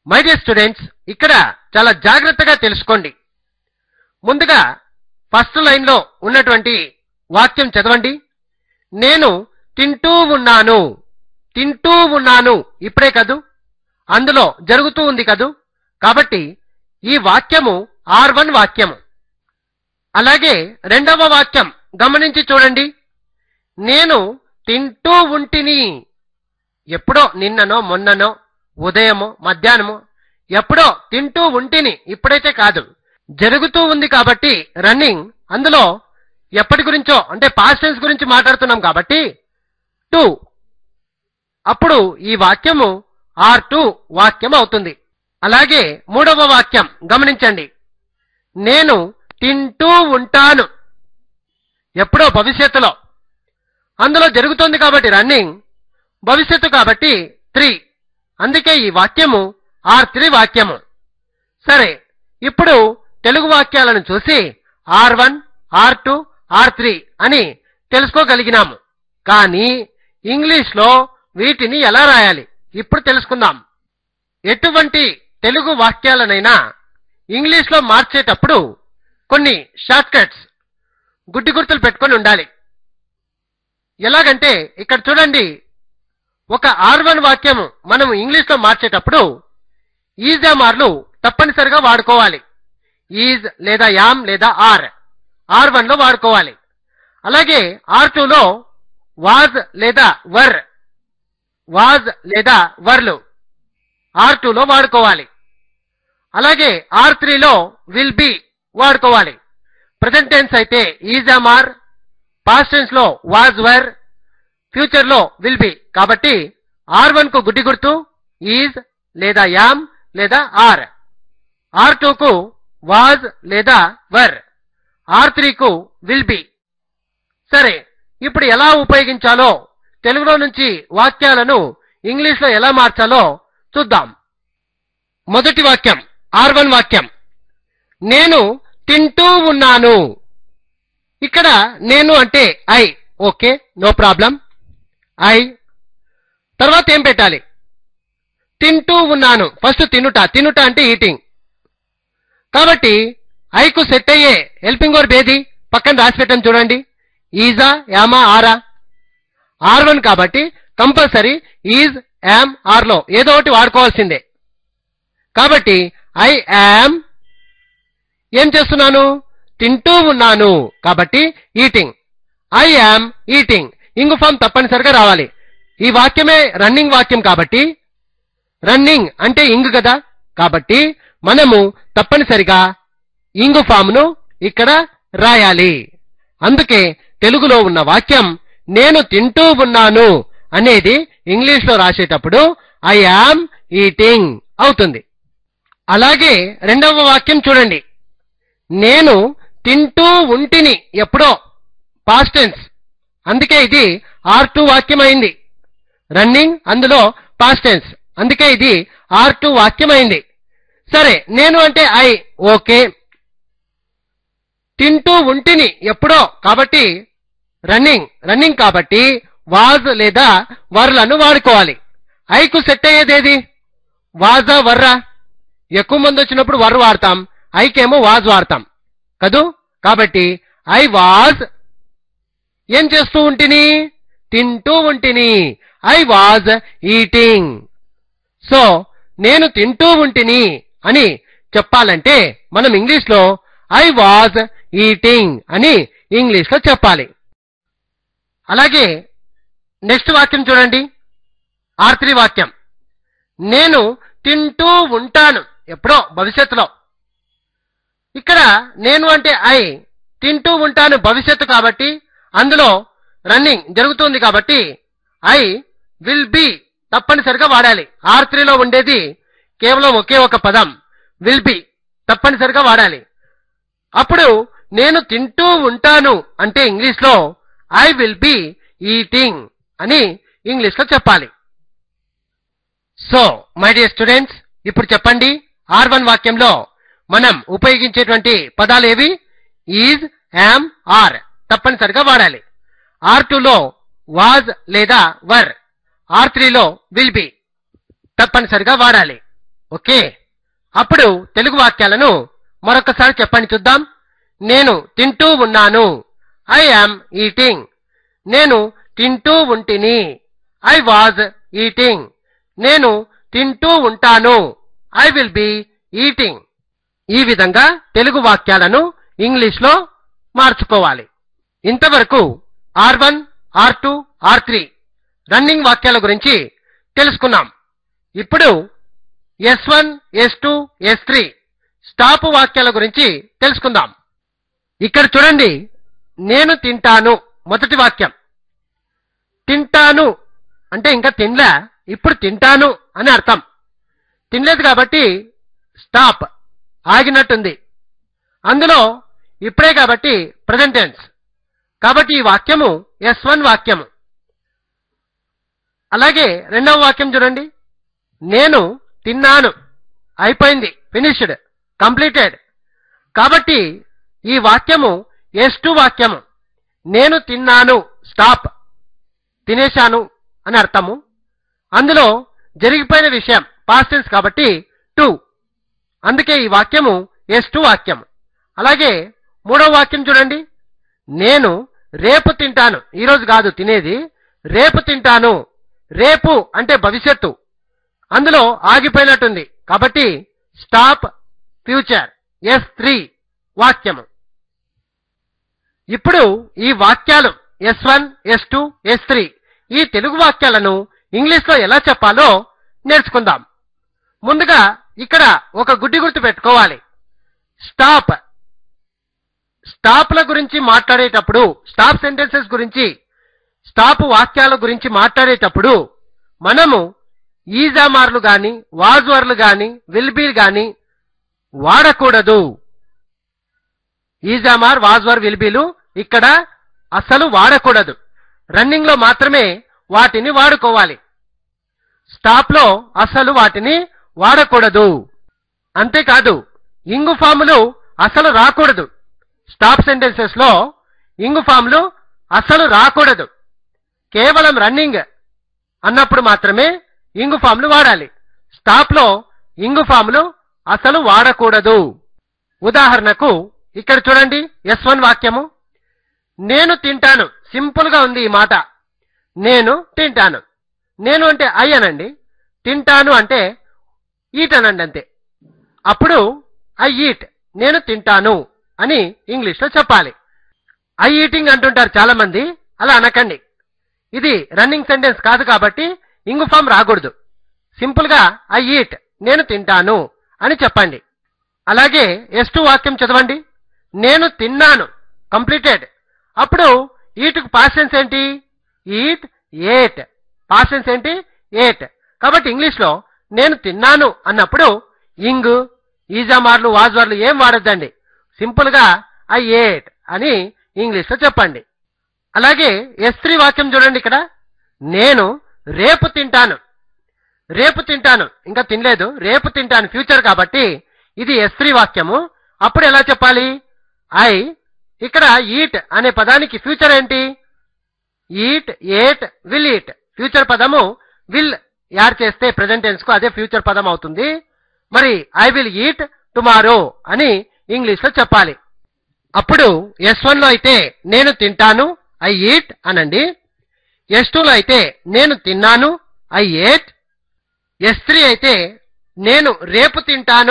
my dear students ఇక్కడ చాలా జాగ్రత్తగా తెలుసుకోండి ముందుగా ఫస్ట్ లైన్ లో ఉన్నటువంటి వాక్యం చదవండి నేను తింటూ ఉన్నాను తింటూ ఉన్నాను ఇప్పుడే కదూ అందులో జరుగుతూ ఉంది కదూ కాబట్టి ఈ వాక్యము ఆర్ వన్ వాక్యము అలాగే రెండవ వాక్యం గమనించి చూడండి నేను తింటూ ఉంటిని ఎప్పుడో నిన్ననో మొన్ననో ఉదయమో మధ్యాహ్నమో ఎప్పుడో తింటూ ఉంటిని ఇప్పుడైతే కాదు జరుగుతూ ఉంది కాబట్టి రన్నింగ్ అందులో ఎప్పటి గురించో అంటే పాస్ట్ టెన్స్ గురించి మాట్లాడుతున్నాం కాబట్టి టూ అప్పుడు ఈ వాక్యము ఆర్ టూ వాక్యం అవుతుంది అలాగే మూడవ వాక్యం గమనించండి నేను తింటూ ఉంటాను ఎప్పుడో భవిష్యత్తులో అందులో జరుగుతోంది కాబట్టి రన్నింగ్ భవిష్యత్తు కాబట్టి త్రీ అందుకే ఈ వాక్యము ఆర్ త్రీ వాక్యము సరే ఇప్పుడు తెలుగు వాక్యాలను చూసి R one R two R three అని తెలుసుకోగలిగినాము కానీ ఇంగ్లీష్లో వీటిని ఎలా రాయాలి ఇప్పుడు తెలుసుకుందాం ఎటువంటి తెలుగు వాక్యాలనైనా ఇంగ్లీష్లో మార్చేటప్పుడు కొన్ని షార్ట్ కట్స్ గుడ్డి గుర్తులు పెట్టుకొని ఉండాలి ఎలాగంటే ఇక్కడ చూడండి ఒక ఆర్ వన్ వాక్యము మనం ఇంగ్లీష్లో మార్చేటప్పుడు ఈజ్ ఆర్లు తప్పనిసరిగా వాడుకోవాలి ఈజ్ లేదా యామ్ లేదా ఆర్ ఆర్ వన్ లో వాడుకోవాలి అలాగే ఆర్ లో వాజ్ లేదా వర్ వాజ్ లేదా వర్లు ఆర్ లో వాడుకోవాలి అలాగే ఆర్ త్రీలో విల్ బి వాడుకోవాలి ప్రజెంట్ టెన్స్ అయితే is am are past tense లో వాజ్ వర్ ఫ్యూచర్ లో విల్ బి కాబట్టి ఆర్ వన్ కు గుడ్డి గుర్తు ఈజ్ లేదా యామ్ లేదా ఆర్ ఆర్ టూ కు వాజ్ లేదా వర్ ఆర్ త్రీ కు విల్ బి సరే ఇప్పుడు ఎలా ఉపయోగించాలో తెలుగులో నుంచి వాక్యాలను ఇంగ్లీష్ లో ఎలా మార్చాలో చూద్దాం మొదటి వాక్యం ఆర్ వన్ వాక్యం నేను తింటూ ఉన్నాను ఇక్కడ నేను అంటే I okay no problem I తర్వాత ఏం పెట్టాలి తింటూ ఉన్నాను ఫస్ట్ తినుట తినుట అంటే ఈటింగ్ కాబట్టి ఐకు సెట్ అయ్యే హెల్పింగ్ వర్బ్ ఏది పక్కన రాసి పెట్టండి చూడండి ఈజా యామా ఆరా ఆర్ వన్ కాబట్టి కంపల్సరీ ఈజ్ యామ్ ఆర్ లో ఏదో ఒకటి వాడుకోవాల్సిందే కాబట్టి ఐ యామ్ ఏం చేస్తున్నాను తింటూ ఉన్నాను కాబట్టి eating I am eating ing form తప్పనిసరిగా రావాలి ఈ వాక్యమే రన్నింగ్ వాక్యం కాబట్టి రన్నింగ్ అంటే ఇంగు కదా కాబట్టి మనము తప్పనిసరిగా ఇంగు ఫామ్ను ఇక్కడ రాయాలి అందుకే తెలుగులో ఉన్న వాక్యం నేను తింటూ ఉన్నాను అనేది ఇంగ్లీష్ లో రాసేటప్పుడు ఐ యామ్ ఈటింగ్ అవుతుంది అలాగే రెండవ వాక్యం చూడండి నేను తింటూ ఉంటిని ఎప్పుడో పాస్ట్ టెన్స్ అందుకే ఇది ఆర్ టూ వాక్యం అయింది రన్నింగ్ అందులో పాస్ట్ టెన్స్ అందుకే ఇది ఆర్ టూ వాక్యం అయింది సరే నేను అంటే ఐ ఓకే తింటూ ఉంటిని ఎప్పుడో కాబట్టి రన్నింగ్ రన్నింగ్ కాబట్టి వాజ్ లేదా వర్లను వాడుకోవాలి ఐకు సెట్ అయ్యేదేది వాజా వర్రా ఎక్కువ మంది వచ్చినప్పుడు వర్ వాడతాం ఐకేమో వాజ్ వాడతాం కదూ కాబట్టి ఐ వాజ్ ఏం చేస్తూ ఉంటిని తింటూ ఉంటిని ఐ వాజ్ ఈటింగ్ సో నేను తింటూ ఉంటిని అని చెప్పాలంటే మనం ఇంగ్లీష్ లో ఐ వాజ్ ఈటింగ్ అని ఇంగ్లీష్ లో చెప్పాలి అలాగే నెక్స్ట్ వాక్యం చూడండి ఆర్ త్రీ వాక్యం నేను తింటూ ఉంటాను ఎప్పుడో భవిష్యత్తులో ఇక్కడ నేను అంటే ఐ తింటూ ఉంటాను భవిష్యత్తు కాబట్టి అందులో రన్నింగ్ జరుగుతుంది కాబట్టి ఐ విల్ బి తప్పనిసరిగా వాడాలి ఆర్ త్రీలో ఉండేది కేవలం ఒకే ఒక పదం విల్ బి తప్పనిసరిగా వాడాలి అప్పుడు నేను తింటూ ఉంటాను అంటే ఇంగ్లీష్ లో ఐ విల్ బి ఈటింగ్ అని ఇంగ్లీష్ లో చెప్పాలి సో మై డియర్ స్టూడెంట్స్ ఇప్పుడు చెప్పండి ఆర్ వన్ వాక్యంలో మనం ఉపయోగించేటువంటి పదాలు ఏవి ఈజ్ యామ్ ఆర్ తప్పనిసరిగా వాడాలి ఆర్ లో వాజ్ లేదా వర్ ఆర్ త్రీలో విల్ బి తప్పనిసరిగా వాడాలి ఓకే అప్పుడు తెలుగు వాక్యాలను మరొకసారి చెప్పండి చూద్దాం నేను తింటూ ఉన్నాను ఐ యామ్ ఈటింగ్ నేను తింటూ ఉంటిని ఐ వాజ్ ఈటింగ్ నేను తింటూ ఉంటాను ఐ విల్ బి ఈటింగ్ ఈ విధంగా తెలుగు వాక్యాలను ఇంగ్లీష్ లో మార్చుకోవాలి ఇంతవరకు R one R two R three running వాక్యాల గురించి తెలుసుకున్నాం ఇప్పుడు S one S two S three stop వాక్యాల గురించి తెలుసుకుందాం ఇక్కడ చూడండి నేను తింటాను మొదటి వాక్యం తింటాను అంటే ఇంకా తినలే ఇప్పుడు తింటాను అని అర్థం తినలేదు కాబట్టి స్టాప్ ఆగినట్టుంది అందులో ఇప్పుడే కాబట్టి ప్రజెంట్ టెన్స్ కాబట్టి ఈ వాక్యము ఎస్ వన్ వాక్యము అలాగే రెండవ వాక్యం చూడండి నేను తిన్నాను అయిపోయింది ఫినిష్డ్ కంప్లీటెడ్ కాబట్టి ఈ వాక్యము ఎస్ టూ వాక్యము నేను తిన్నాను స్టాప్ తినేశాను అని అర్థము అందులో జరిగిపోయిన విషయం పాస్ట్ టెన్స్ కాబట్టి టు అందుకే ఈ వాక్యము ఎస్ టు వాక్యం అలాగే మూడవ వాక్యం చూడండి నేను రేపు తింటాను ఈరోజు కాదు తినేది రేపు తింటాను రేపు అంటే భవిష్యత్తు అందులో ఆగిపోయినట్టుంది కాబట్టి స్టాప్ ఫ్యూచర్ ఎస్ త్రీ వాక్యము ఇప్పుడు ఈ వాక్యాలు S one S two S three ఈ తెలుగు వాక్యాలను ఇంగ్లీష్లో ఎలా చెప్పాలో నేర్చుకుందాం ముందుగా ఇక్కడ ఒక గుడ్డి గుర్తు పెట్టుకోవాలి స్టాప్ స్టాప్ల గురించి మాట్లాడేటప్పుడు స్టాప్ సెంటెన్సెస్ గురించి స్టాప్ వాక్యాల గురించి మాట్లాడేటప్పుడు మనము ఈజామార్లు గాని వాజ్వర్లు గాని విల్బీలు గాని వాడకూడదు ఈజామార్ వాజ్వర్ విల్బీలు ఇక్కడ అసలు వాడకూడదు రన్నింగ్ లో మాత్రమే వాటిని వాడుకోవాలి స్టాప్ లో అసలు వాటిని వాడకూడదు అంతేకాదు ఇంగు ఫాములు అసలు రాకూడదు స్టాప్ సెంటెన్సెస్ లో ఇంగు ఫాములు అసలు రాకూడదు కేవలం రన్నింగ్ అన్నప్పుడు మాత్రమే ఇంగు ఫామ్లు వాడాలి స్టాప్ లో ఇంగు ఫామ్లు అసలు వాడకూడదు ఉదాహరణకు ఇక్కడ చూడండి ఎస్ వన్ వాక్యము నేను తింటాను సింపుల్ గా ఉంది ఈ మాట నేను తింటాను నేను అంటే ఐ అనండి తింటాను అంటే ఈట్ అనండి అంతే అప్పుడు ఐ ఈట్ నేను తింటాను అని ఇంగ్లీష్ లో చెప్పాలి ఐ ఈటింగ్ అంటుంటారు చాలా మంది అలా అనకండి ఇది రన్నింగ్ సెంటెన్స్ కాదు కాబట్టి ఇంగు ఫామ్ రాకూడదు సింపుల్ గా ఐ ఈట్ నేను తింటాను అని చెప్పండి అలాగే ఎస్ టూ వాక్యం చదవండి నేను తిన్నాను కంప్లీటెడ్ అప్పుడు ఈట్కు పాసెన్స్ ఏంటి ఈట్ ఏట్ పాసెన్స్ ఏంటి ఏట్ కాబట్టి ఇంగ్లీష్ లో నేను తిన్నాను అన్నప్పుడు ఇంగ్ ఈజామార్లు వాజ్వార్లు ఏం వాడొద్దండి సింపుల్ గా ఐ ఏట్ అని ఇంగ్లీష్ లో చెప్పండి అలాగే ఎస్ త్రీ వాక్యం చూడండి ఇక్కడ నేను రేపు తింటాను రేపు తింటాను ఇంకా తినలేదు రేపు తింటాను ఫ్యూచర్ కాబట్టి ఇది ఎస్ త్రీ వాక్యము అప్పుడు ఎలా చెప్పాలి ఐ ఇక్కడ ఈట్ అనే పదానికి ఫ్యూచర్ ఏంటి eat ate will eat future పదము విల్ యాడ్ చేస్తే ప్రెసెంట్ టెన్స్ కు అదే ఫ్యూచర్ పదం అవుతుంది మరి ఐ విల్ ఈట్ టుమారో అని ఇంగ్లీష్ లో చెప్పాలి అప్పుడు ఎస్ వన్ లో అయితే నేను తింటాను ఐ ఈట్ అనండి ఎస్ టూ లో అయితే నేను తిన్నాను ఐ ఏట్ ఎస్ త్రీ అయితే నేను రేపు తింటాను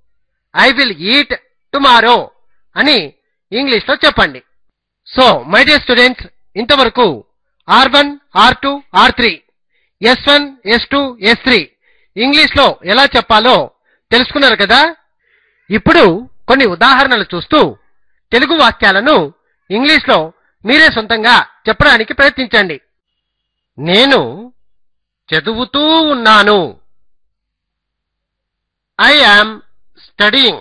ఐ విల్ ఈట్ టుమారో అని ఇంగ్లీష్ లో చెప్పండి సో మై డియర్ స్టూడెంట్స్ ఇంతవరకు R one R two R three S one S two S three English లో ఎలా చెప్పాలో తెలుసుకున్నారు కదా ఇప్పుడు కొన్ని ఉదాహరణలు చూస్తూ తెలుగు వాక్యాలను ఇంగ్లీష్ లో మీరే సొంతంగా చెప్పడానికి ప్రయత్నించండి నేను చదువుతూ ఉన్నాను ఐ యామ్ స్టడీయింగ్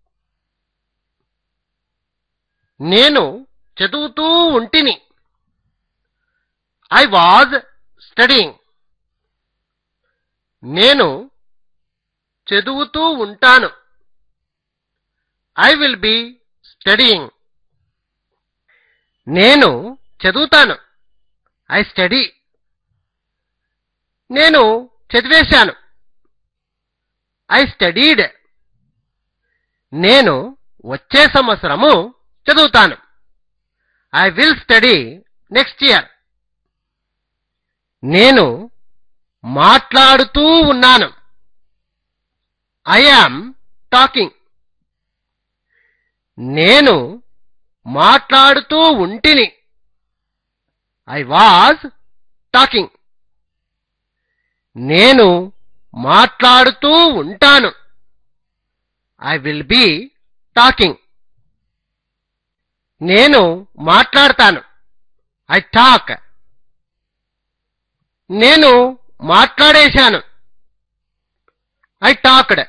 నేను చదువుతూ ఉంటిని ఐ వాజ్ స్టడీయింగ్ నేను చదువుతూ ఉంటాను ఐ విల్ బి స్టడీయింగ్ నేను చదువుతాను ఐ స్టడీ నేను చదివేశాను ఐ స్టడీడ్ నేను వచ్చే సంవత్సరము చదువుతాను I will study next year నేను మాట్లాడుతూ ఉన్నాను ఐ యామ్ టాకింగ్ నేను మాట్లాడుతూ ఉంటిని ఐ వాజ్ టాకింగ్ నేను మాట్లాడుతూ ఉంటాను ఐ విల్ బి టాకింగ్ నేను మాట్లాడతాను ఐ టాక్ నేను మాట్లాడేశాను ఐ టాక్డ్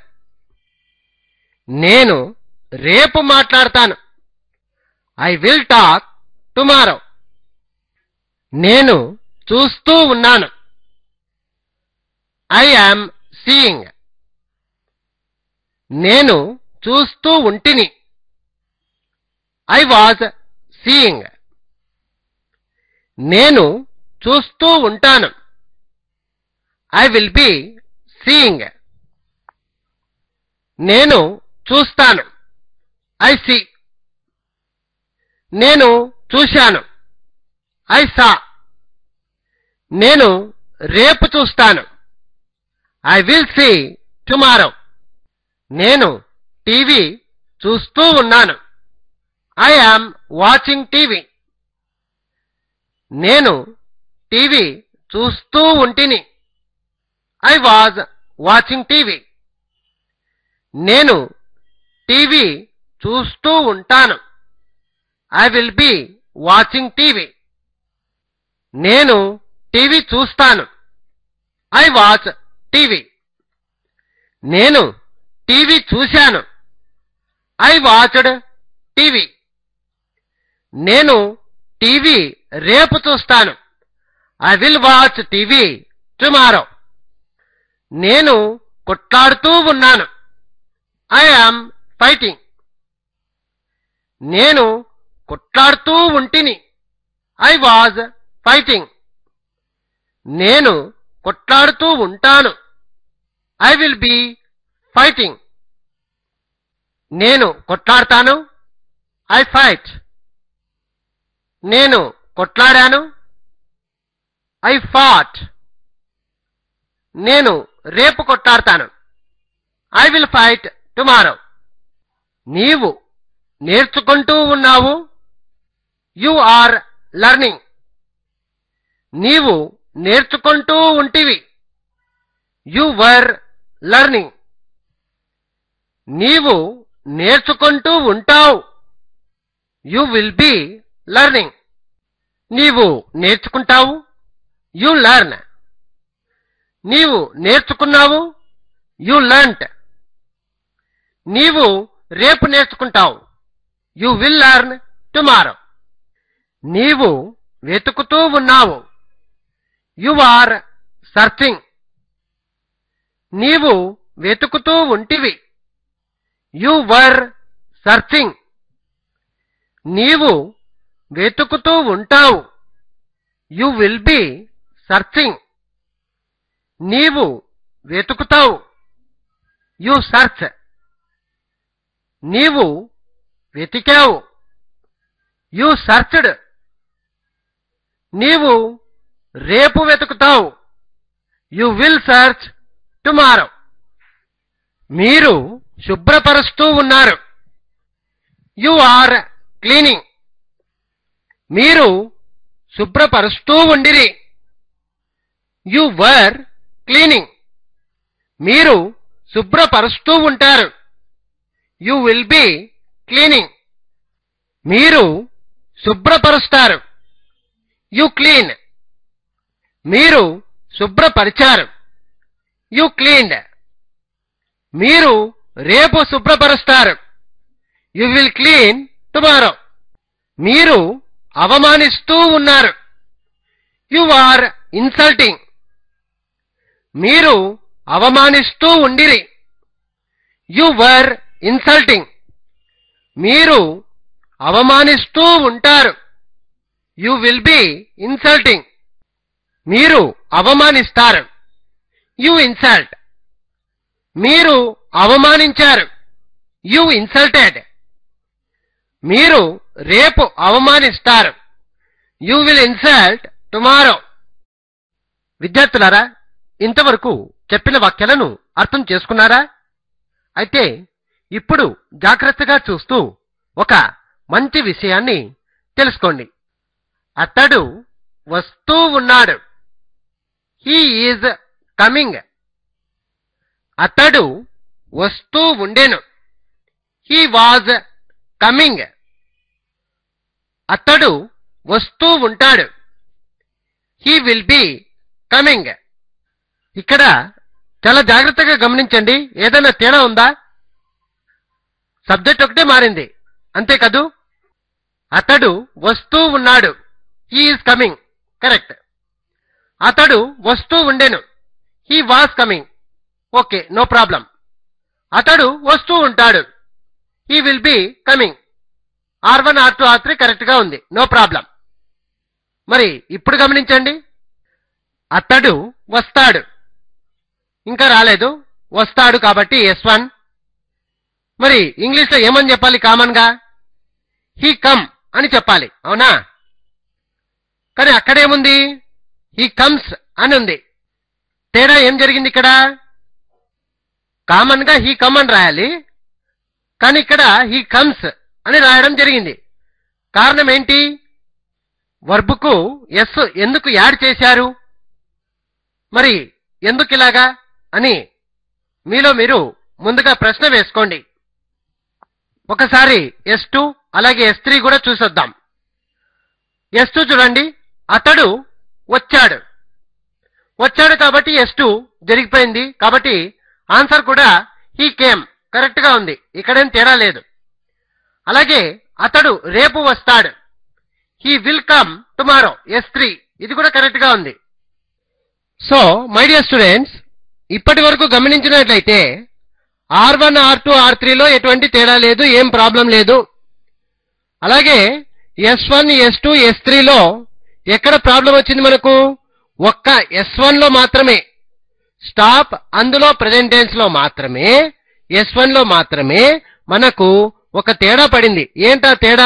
నేను రేపు మాట్లాడతాను ఐ విల్ టాక్ టుమారో నేను చూస్తూ ఉన్నాను ఐ యామ్ సీయింగ్ నేను చూస్తూ ఉంటిని ఐ వాజ్ సీయింగ్ నేను చూస్తూ ఉంటాను ఐ విల్ బి సీయింగ్ నేను చూస్తాను ఐ సీ నేను చూశాను ఐ సా నేను రేపు చూస్తాను ఐ విల్ సీ టుమారో నేను టీవీ చూస్తూ ఉన్నాను ఐ యామ్ వాచింగ్ టీవీ నేను టీవీ చూస్తూ ఉంటిని ఐ వాజ్ వాచింగ్ టీవీ నేను టీవీ చూస్తూ ఉంటాను I will be watching TV నేను టీవీ చూస్తాను ఐ వాచ్ టీవీ నేను టీవీ చూశాను ఐ వాచ్డ్ టీవీ నేను టీవీ రేపు చూస్తాను I will watch TV tomorrow నేను కొట్లాడుతూ ఉన్నాను ఐ యామ్ ఫైటింగ్ నేను కొట్లాడుతూ ఉంటిని ఐ వాజ్ ఫైటింగ్ నేను కొట్లాడుతూ ఉంటాను ఐ విల్ బి ఫైటింగ్ నేను కొట్లాడతాను ఐ ఫైట్ నేను కొట్లాడాను ఐ ఫాట్ నేను రేపు కొట్లాడతాను ఐ విల్ ఫైట్ టుమారో నీవు నేర్చుకుంటూ ఉన్నావు యు ఆర్ లర్నింగ్ నీవు నేర్చుకుంటూ ఉంటివి యు వర్ లర్నింగ్ నీవు నేర్చుకుంటూ ఉంటావు యు విల్ బి లర్నింగ్ నీవు నేర్చుకుంటావు యు లర్న్ నీవు నేర్చుకున్నావు యు లర్న్ట్ నీవు రేపు నేర్చుకుంటావు యు విల్ లర్న్ టుమారో నీవు వెతుకుతూ ఉన్నావు యు ఆర్ సర్చింగ్ నీవు వెతుకుతూ ఉంటివి యు వర్ సర్చింగ్ నీవు వెతుకుతూ ఉంటావు యు విల్ బి సర్చింగ్ నీవు వెతుకుతావు యు సర్చ్ నీవు వెతికావు యు సర్చ్డ్ నీవు రేపు వెతుకుతావు యు విల్ సర్చ్ టుమారో మీరు శుభ్రపరుస్తూ ఉన్నారు యు ఆర్ క్లీనింగ్ మీరు శుభ్రపరుస్తూ ఉండిరి యు వర్ క్లీనింగ్ మీరు శుభ్రపరుస్తూ ఉంటారు యు విల్ బి క్లీనింగ్ మీరు శుభ్రపరుస్తారు యు క్లీన్ మీరు శుభ్రపరిచారు యు క్లీన్డ్ మీరు రేపు శుభ్రపరుస్తారు యు విల్ క్లీన్ టుమారో మీరు అవమానిస్తూ ఉన్నారు యు ఆర్ ఇన్సల్టింగ్ మీరు అవమానిస్తూ ఉండిరి యు వర్ ఇన్సల్టింగ్ మీరు అవమానిస్తూ ఉంటారు యు విల్ బి ఇన్సల్టింగ్ మీరు అవమానిస్తారు యు ఇన్సల్ట్ మీరు అవమానించారు యు ఇన్సల్టెడ్ మీరు రేపు అవమానిస్తారు యు విల్ ఇన్సల్ట్ టుమారో విద్యార్థులారా ఇంతవరకు చెప్పిన వాక్యాలను అర్థం చేసుకున్నారా అయితే ఇప్పుడు జాగ్రత్తగా చూస్తూ ఒక మంచి విషయాన్ని తెలుసుకోండి అతడు వస్తూ ఉన్నాడు హీ ఈజ్ కమింగ్ అతడు వస్తూ ఉండెను హీ వాజ్ కమింగ్ అతడు వస్తూ ఉంటాడు హీ విల్ బి కమింగ్ ఇక్కడ చాలా జాగ్రత్తగా గమనించండి ఏదైనా తేడా ఉందా సబ్జెక్ట్ ఒకటే మారింది అంతే కదూ అతడు వస్తూ ఉన్నాడు హీఈస్ కమింగ్ కరెక్ట్ అతడు వస్తూ ఉండెను he was coming okay no problem అతడు వస్తూ ఉంటాడు he will be coming R one R two R three correct గా ఉంది నో ప్రాబ్లం మరి ఇప్పుడు గమనించండి అతడు వస్తాడు ఇంకా రాలేదు వస్తాడు కాబట్టి ఎస్ వన్ మరి ఇంగ్లీష్లో ఏమని చెప్పాలి కామన్ గా హీ కమ్ అని చెప్పాలి అవునా కానీ అక్కడేముంది హీ కమ్స్ అని ఉంది తేడా ఏం జరిగింది ఇక్కడ కామన్ గా హీ కమ్ అని రాయాలి కానీ ఇక్కడ హీ కమ్స్ అని రాయడం జరిగింది కారణం ఏంటి వర్బుకు ఎస్ ఎందుకు యాడ్ చేశారు మరి ఎందుకు ఇలాగా అని మీలో మీరు ముందుగా ప్రశ్న వేసుకోండి ఒకసారి ఎస్ టూ అలాగే ఎస్ త్రీ కూడా చూసొద్దాం ఎస్ టూ చూడండి అతడు వచ్చాడు వచ్చాడు కాబట్టి ఎస్ టూ జరిగిపోయింది కాబట్టి ఆన్సర్ కూడా హీ కేమ్ కరెక్ట్ గా ఉంది ఇక్కడేం తేడా లేదు అలాగే అతడు రేపు వస్తాడు he will come tomorrow S three ఇది కూడా కరెక్ట్ గా ఉంది సో మై డియర్ స్టూడెంట్స్ ఇప్పటి వరకు గమనించినట్లయితే R one R two R త్రీలో ఎటువంటి తేడా లేదు ఏం ప్రాబ్లం లేదు అలాగే S one S two S త్రీలో ఎక్కడ ప్రాబ్లం వచ్చింది మనకు ఒక్క ఎస్ వన్ లో మాత్రమే స్టాప్ అందులో ప్రజెంట్ టెన్స్ లో మాత్రమే ఎస్ వన్ లో మాత్రమే మనకు ఒక తేడా పడింది ఏంటా తేడా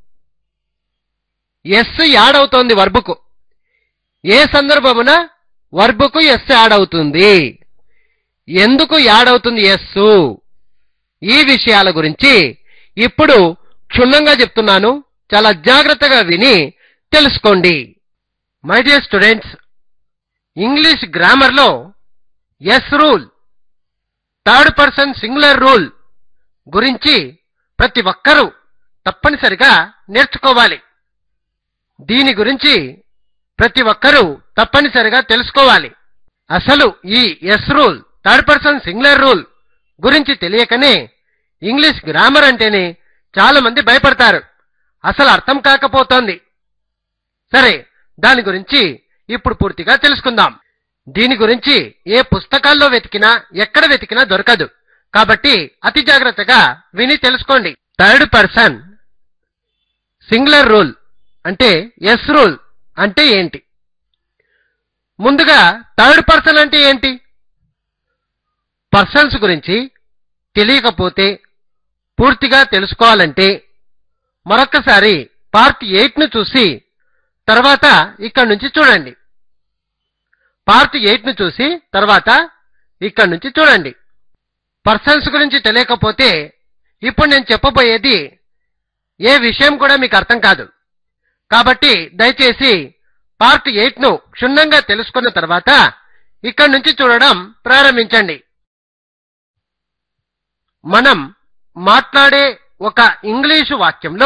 ఎస్ యాడ్ అవుతోంది వర్బుకు ఏ సందర్భమున వర్బుకు ఎస్ యాడ్ అవుతుంది ఎందుకు యాడ్ అవుతుంది ఎస్ ఈ విషయాల గురించి ఇప్పుడు క్షుణ్ణంగా చెప్తున్నాను చాలా జాగ్రత్తగా విని తెలుసుకోండి మై డియర్ స్టూడెంట్స్ ఇంగ్లీష్ గ్రామర్లో S rule third person singular rule గురించి ప్రతి ఒక్కరూ తప్పనిసరిగా నేర్చుకోవాలి దీని గురించి ప్రతి ఒక్కరూ తప్పనిసరిగా తెలుసుకోవాలి అసలు ఈ S rule third person singular rule గురించి తెలియకనే ఇంగ్లీష్ గ్రామర్ అంటేనే చాలా మంది భయపడతారు అసలు అర్థం కాకపోతోంది సరే దాని గురించి ఇప్పుడు పూర్తిగా తెలుసుకుందాం దీని గురించి ఏ పుస్తకాల్లో వెతికినా ఎక్కడ వెతికినా దొరకదు కాబట్టి అతి జాగ్రత్తగా విని తెలుసుకోండి థర్డ్ పర్సన్ సింగులర్ రూల్ అంటే ఎస్ రూల్ అంటే ఏంటి ముందుగా థర్డ్ పర్సన్ అంటే ఏంటి పర్సన్స్ గురించి తెలియకపోతే పూర్తిగా తెలుసుకోవాలంటే మరొక్కసారి పార్ట్ ఎయిట్ ను చూసి తర్వాత ఇక్కడ నుంచి చూడండి పార్ట్ ఎయిట్ ను చూసి తర్వాత ఇక్కడ నుంచి చూడండి పర్సన్స్ గురించి తెలియకపోతే ఇప్పుడు నేను చెప్పబోయేది ఏ విషయం కూడా మీకు అర్థం కాదు కాబట్టి దయచేసి పార్ట్ ఎయిట్ ను క్షుణ్ణంగా తెలుసుకున్న తర్వాత ఇక్కడ నుంచి చూడడం ప్రారంభించండి మనం మాట్లాడే ఒక ఇంగ్లీషు వాక్యంలో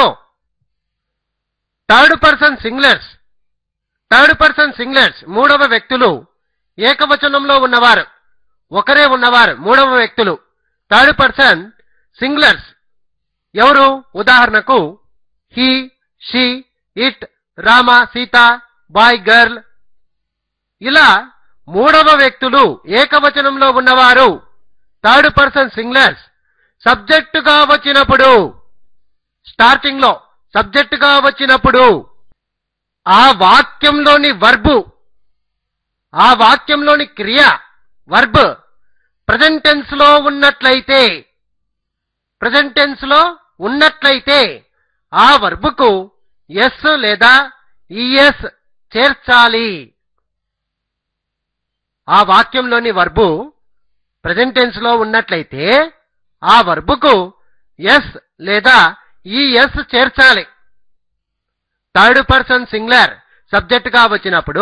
third person singulars third person singulars మూడవ వ్యక్తులు ఏకవచనంలో ఉన్నవారు ఒకరే ఉన్నవారు మూడవ వ్యక్తులు థర్డ్ పర్సన్ సింగులర్స్ ఎవరు ఉదాహరణకు he she it Rama Sita boy girl ఇలా మూడవ వ్యక్తులు ఏకవచనంలో ఉన్నవారు థర్డ్ పర్సన్ సింగులర్స్ సబ్జెక్టుగా వచ్చినప్పుడు స్టార్టింగ్ లో సబ్జెక్టుగా వచ్చినప్పుడు ఆ వాక్యంలోని వర్బు ఆ వాక్యంలోని క్రియ వర్బ్ ప్రజెంట్ టెన్స్ లో ఉన్నట్లయితే ప్రజెంట్ టెన్స్ లో ఉన్నట్లయితే ఆ వర్బుకు ఎస్ లేదా ఈఎస్ చేర్చాలి ఆ వాక్యంలోని వర్బు ప్రజెంట్ టెన్స్ లో ఉన్నట్లయితే ఆ వర్బుకు ఎస్ లేదా ఈఎస్ చేర్చాలి థర్డ్ పర్సన్ సింగులర్ సబ్జెక్ట్ గా వచ్చినప్పుడు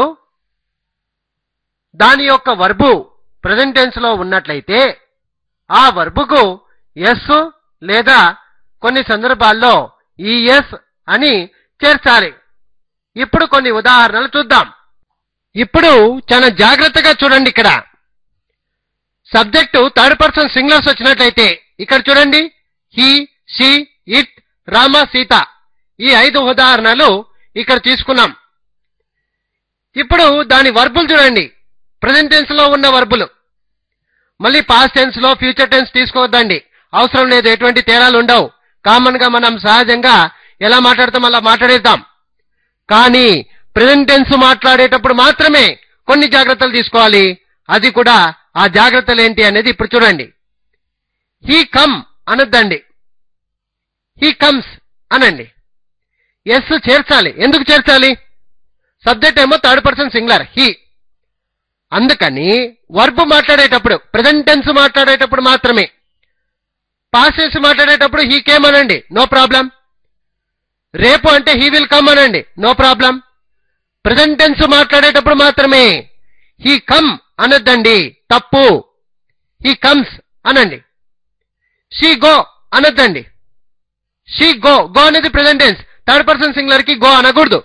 దాని యొక్క వర్బు ప్రజెంట్ టెన్స్ లో ఉన్నట్లయితే ఆ వర్బుకు ఎస్ లేదా కొన్ని సందర్భాల్లో ఈఎస్ అని చేర్చాలి ఇప్పుడు కొన్ని ఉదాహరణలు చూద్దాం ఇప్పుడు చాలా జాగ్రత్తగా చూడండి ఇక్కడ సబ్జెక్టు థర్డ్ పర్సన్ సింగులర్స్ వచ్చినట్లయితే ఇక్కడ చూడండి he she it Rama Sita ఈ ఐదు ఉదాహరణలు ఇక్కడ తీసుకున్నాం ఇప్పుడు దాని వర్బులు చూడండి ప్రజెంట్ టెన్స్ లో ఉన్న వర్బులు మళ్ళీ పాస్ట్ టెన్స్ లో ఫ్యూచర్ టెన్స్ తీసుకోవద్దండి అవసరం లేదు ఎటువంటి తేడాలు ఉండవు కామన్ గా మనం సహజంగా ఎలా మాట్లాడతాం అలా మాట్లాడేద్దాం కానీ ప్రజెంట్ టెన్స్ మాట్లాడేటప్పుడు మాత్రమే కొన్ని జాగ్రత్తలు తీసుకోవాలి అది కూడా ఆ జాగ్రత్తలు ఏంటి అనేది ఇప్పుడు చూడండి హీ కమ్ అనొద్దండి హీ కమ్స్ అనండి ఎస్ చేర్చాలి ఎందుకు చేర్చాలి సబ్జెక్ట్ ఏమో థర్డ్ పర్సన్ సింగులర్ హీ అందుకని వర్బ్ మాట్లాడేటప్పుడు ప్రజెంట్ టెన్స్ మాట్లాడేటప్పుడు మాత్రమే పాస్ట్ టెన్స్ మాట్లాడేటప్పుడు హీ కేమ్ అనండి నో ప్రాబ్లం రేపు అంటే హీ విల్ కమ్ అనండి నో ప్రాబ్లం ప్రజెంట్ టెన్స్ మాట్లాడేటప్పుడు మాత్రమే హీ కమ్ అనొద్దండి తప్పు హీ కమ్స్ అనండి షీ గో అనొద్దండి షీ గో గో అనేది present tense third person singular కి గో అనకూడదు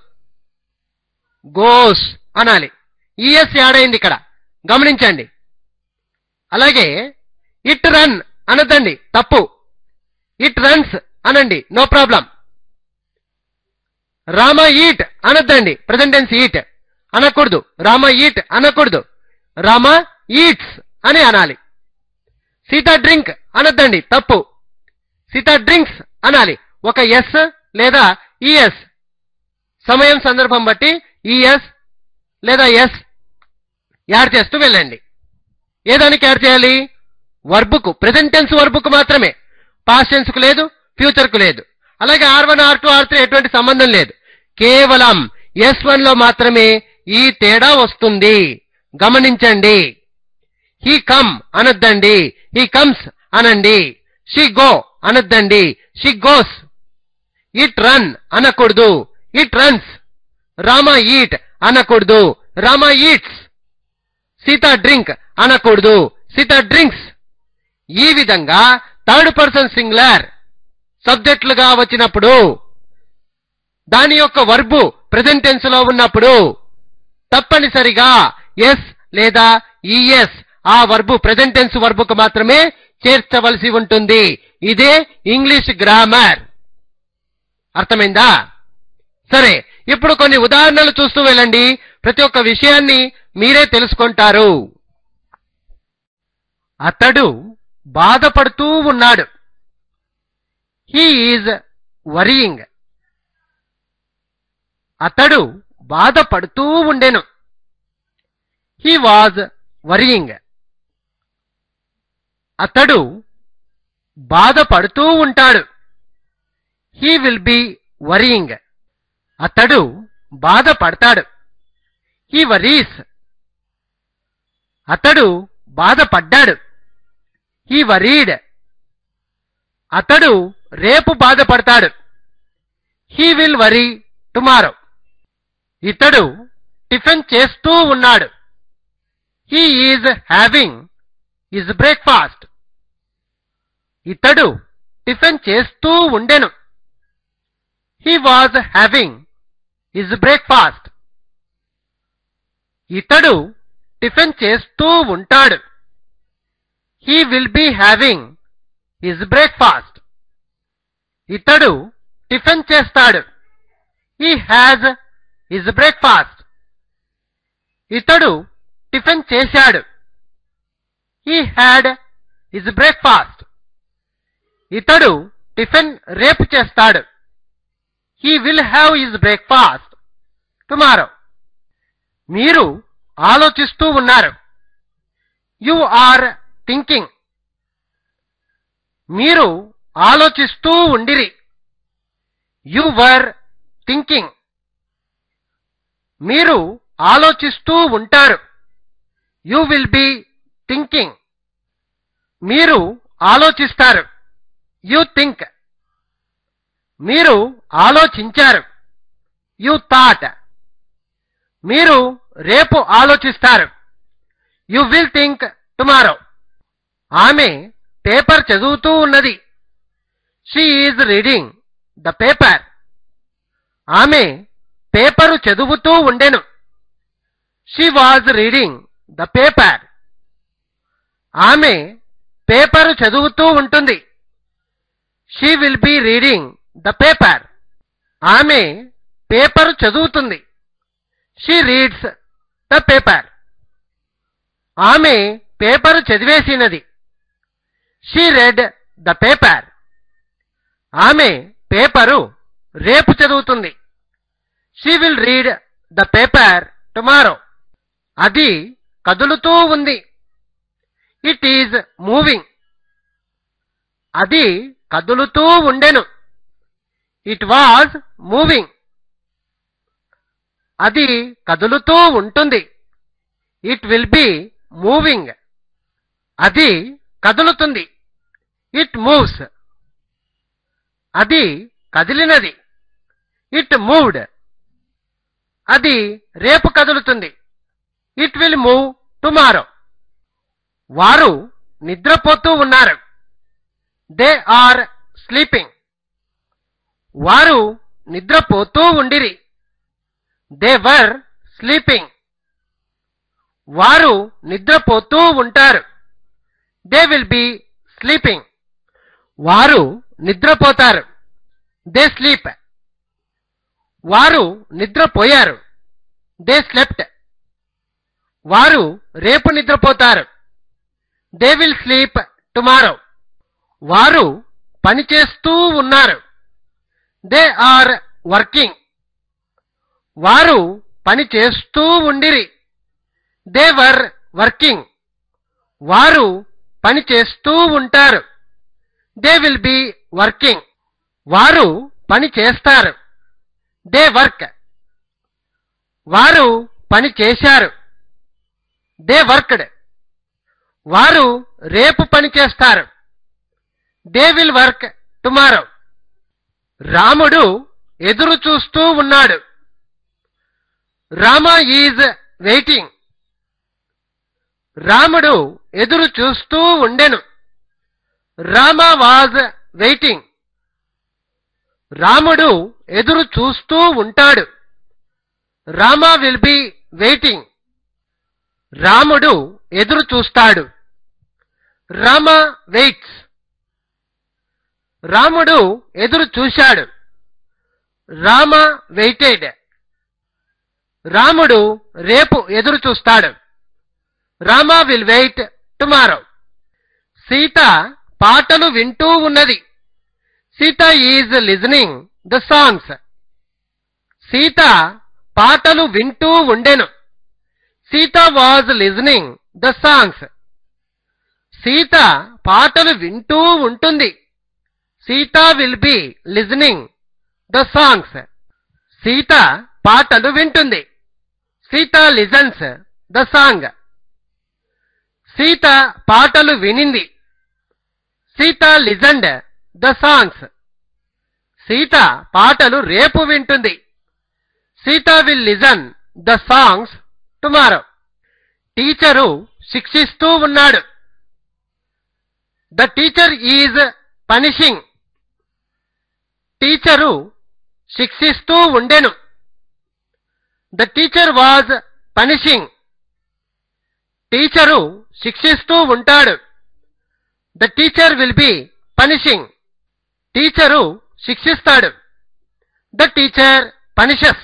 గోస్ అనాలి ఈఎస్ యాడ్ అయింది ఇక్కడ గమనించండి అలాగే ఇట్ రన్ అనొద్దండి తప్పు ఇట్ రన్స్ అనండి నో ప్రాబ్లం రామ ఈట్ అనొద్దండి ప్రజెంట్ టెన్స్ ఈట్ అనకూడదు రామ ఈట్ అనకూడదు రామ ఈట్స్ అని అనాలి సీత డ్రింక్ అనొద్దండి తప్పు సీత డ్రింక్స్ అనాలి ఒక ఎస్ లేదా ఈఎస్ సమయం సందర్భం బట్టి ఈఎస్ లేదా ఎస్ యాడ్ చేస్తూ వెళ్ళండి ఏ దానికి యాడ్ చేయాలి వర్బుకు ప్రెసెంట్ టెన్స్ వర్బుకు మాత్రమే పాస్ట్ టెన్స్ కు లేదు ఫ్యూచర్ కు లేదు అలాగే R one R two R three ఎటువంటి సంబంధం లేదు కేవలం ఎస్ వన్ లో మాత్రమే ఈ తేడా వస్తుంది గమనించండి హీ కమ్ అనొద్దండి హీ కమ్స్ అనండి షీ గో అనొద్దండి షీ గోస్ ఇట్ రన్ అనకూడదు ఇట్ రన్స్ రామ ఈట్ అనకూడదు రామ ఈట్స్ సీత డ్రింక్ అనకూడదు సీత డ్రింక్స్ ఈ విధంగా థర్డ్ పర్సన్ సింగులర్ సబ్జెక్టులుగా వచ్చినప్పుడు దాని యొక్క వర్బు ప్రెసెంట్ టెన్స్ లో ఉన్నప్పుడు తప్పనిసరిగా ఎస్ లేదా ఈఎస్ ఆ వర్బు ప్రెసెంట్ టెన్స్ వర్బుకు మాత్రమే చేర్చవలసి ఉంటుంది ఇదే ఇంగ్లీష్ గ్రామర్ అర్థమైందా సరే ఇప్పుడు కొన్ని ఉదాహరణలు చూస్తూ వెళ్ళండి ప్రతి ఒక్క విషయాన్ని మీరే తెలుసుకుంటారు అతడు బాధపడుతూ ఉన్నాడు హీ ఈజ్ వరియింగ్ అతడు బాధపడుతూ ఉండెను హీ వాజ్ వరియింగ్ అతడు బాధపడుతూ ఉంటాడు హీ విల్ బి వరియింగ్ అతడు బాధపడతాడు హీ వరీస్ అతడు బాధపడ్డాడు హీ వరీడ్ అతడు రేపు బాధపడతాడు హీ విల్ వరీ టుమారో ఇతడు టిఫిన్ చేస్తూ ఉన్నాడు he is having his breakfast ఇతడు టిఫిన్ చేస్తూ ఉండెను he was having his breakfast ఇతడు టిఫిన్ చేస్తూ ఉంటాడు he will be having his breakfast ఇతడు టిఫిన్ చేస్తాడు హీ హ్యాజ్ హిజ్ బ్రేక్ఫాస్ట్ ఇతడు టిఫిన్ చేశాడు హీ హ్యాడ్ హిజ్ బ్రేక్ఫాస్ట్ ఇతడు టిఫిన్ రేపు చేస్తాడు he will have his breakfast tomorrow మీరు ఆలోచిస్తూ ఉన్నారు యు ఆర్ థింకింగ్ మీరు ఆలోచిస్తూ ఉండిరి యు వర్ థింకింగ్ మీరు ఆలోచిస్తూ ఉంటారు యు విల్ బి థింకింగ్ మీరు ఆలోచిస్తారు యు థింక్ మీరు ఆలోచించారు యు థాట్ మీరు రేపు ఆలోచిస్తారు యు విల్ థింక్ టుమారో ఆమె పేపర్ చదువుతూ ఉన్నది she is reading the paper ఆమె పేపరు చదువుతూ ఉండెను she was reading the paper ఆమె పేపరు చదువుతూ ఉంటుంది she will be reading the paper ఆమె పేపరు చదువుతుంది షీ రీడ్స్ ద పేపర్ ఆమె పేపరు చదివేసినది షీ రెడ్ ద పేపర్ ఆమె పేపరు రేపు చదువుతుంది she will read the paper tomorrow అది కదులుతూ ఉంది ఇట్ ఈజ్ మూవింగ్ అది కదులుతూ ఉండెను ఇట్ వాజ్ మూవింగ్ అది కదులుతూ ఉంటుంది ఇట్ విల్ బి మూవింగ్ అది కదులుతుంది ఇట్ మూవ్స్ అది కదిలినది ఇట్ మూవ్డ్ అది రేపు కదులుతుంది ఇట్ విల్ మూవ్ టుమారో వారు నిద్రపోతూ ఉన్నారు దే ఆర్ స్లీపింగ్ వారు నిద్రపోతూ ఉండిరి దే వర్ స్లీపింగ్ వారు నిద్రపోతూ ఉంటారు దే విల్ బి స్లీపింగ్ వారు నిద్రపోతారు దే స్లీప్ వారు నిద్రపోయారు దే స్లెప్ట్ వారు రేపు నిద్రపోతారు దే విల్ స్లీప్ టుమారో వారు పనిచేస్తూ ఉన్నారు దే ఆర్ వర్కింగ్ వారు పని చేస్తూ ఉండిరి దే వర్ వర్కింగ్ వారు పని చేస్తూ ఉంటారు దే విల్ బి వర్కింగ్ వారు పని చేస్తారు దే వర్క్ వారు పని చేశారు దే వర్క్డ్ వారు రేపు పని చేస్తారు దే విల్ వర్క్ టుమారో రాముడు ఎదురు చూస్తూ ఉన్నాడు రామ ఈజ్ వెయిటింగ్ రాముడు ఎదురు చూస్తూ ఉండెను రామ వాజ్ వెయిటింగ్ రాముడు ఎదురు చూస్తూ ఉంటాడు రామ విల్ బి వెయిటింగ్ రాముడు ఎదురు చూస్తాడు రామ వెయిట్స్ రాముడు ఎదురు చూశాడు రామ వెయిటెడ్ రాముడు రేపు ఎదురు చూస్తాడు Rama will wait tomorrow Sita పాటలు వింటూ ఉన్నది Sita is listening the songs Sita పాటలు వింటూ ఉండెను Sita was listening the songs Sita పాటలు వింటూ ఉంటుంది Sita will be listening the songs Sita పాటలు వింటుంది Sita listens the song Sita పాటలు వినింది Sita listened the songs Sita పాటలు రేపు వింటుంది Sita will listen the songs tomorrow teacher శిక్షిస్తూ ఉన్నాడు the teacher is punishing teacher శిక్షిస్తూ ఉండెను the teacher was punishing teacher శిక్షిస్తూ ఉంటాడు the teacher will be punishing teacher శిక్షిస్తాడు ద టీచర్ పనిషస్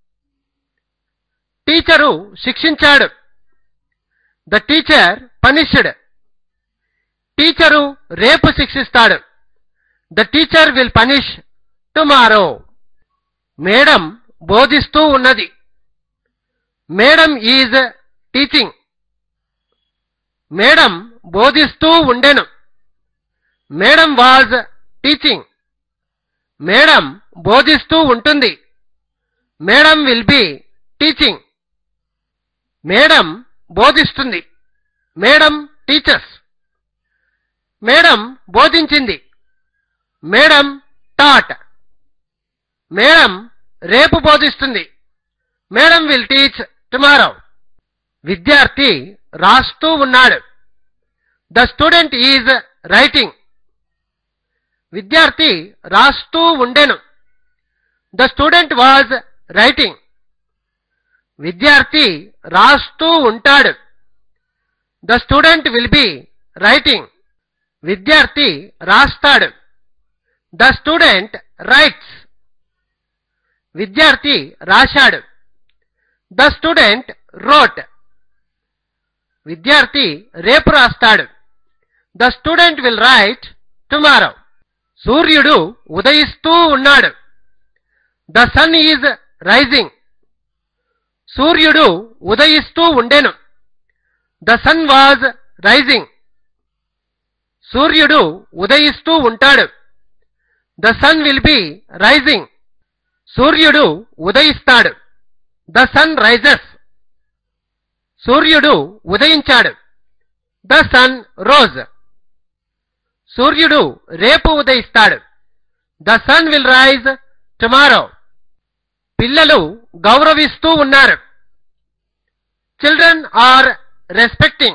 టీచరు శిక్షించాడు ద టీచర్ పనిష్డ్ టీచరు రేపు శిక్షిస్తాడు the teacher will punish tomorrow madam బోధిస్తూ ఉన్నది మేడం ఈజ్ టీచింగ్ మేడం బోధిస్తూ ఉండెను మేడం వాజ్ టీచింగ్ మేడం బోధిస్తూ ఉంటుంది madam will be teaching madam బోధిస్తుంది మేడం టీచర్స్ మేడం బోధించింది మేడం టాట్ మేడం రేపు బోధిస్తుంది మేడం విల్ టీచ్ టుమారో విద్యార్థి రాస్తూ ఉన్నాడు ద స్టూడెంట్ ఈజ్ రైటింగ్ విద్యార్థి రాస్తూ ఉండెను ద స్టూడెంట్ వాజ్ రైటింగ్ విద్యార్థి రాస్తూ ఉంటాడు the student will be writing విద్యార్థి రాస్తాడు ద స్టూడెంట్ రైట్స్ విద్యార్థి రాశాడు ద స్టూడెంట్ రోట్ విద్యార్థి రేపు రాస్తాడు the student will write tomorrow సూర్యుడు ఉదయిస్తూ ఉన్నాడు ద సన్ ఈజ్ రైజింగ్ సూర్యుడు ఉదయిస్తూ ఉండెను ద సన్ వాజ్ రైజింగ్ సూర్యుడు ఉదయిస్తూ ఉంటాడు the sun will be rising సూర్యుడు ఉదయిస్తాడు ద సన్ రైజెస్ సూర్యుడు ఉదయించాడు ద సన్ రోజ్ సూర్యుడు రేపు ఉదయిస్తాడు the sun will rise tomorrow పిల్లలు గౌరవిస్తూ ఉన్నారు చిల్డ్రన్ ఆర్ రెస్పెక్టింగ్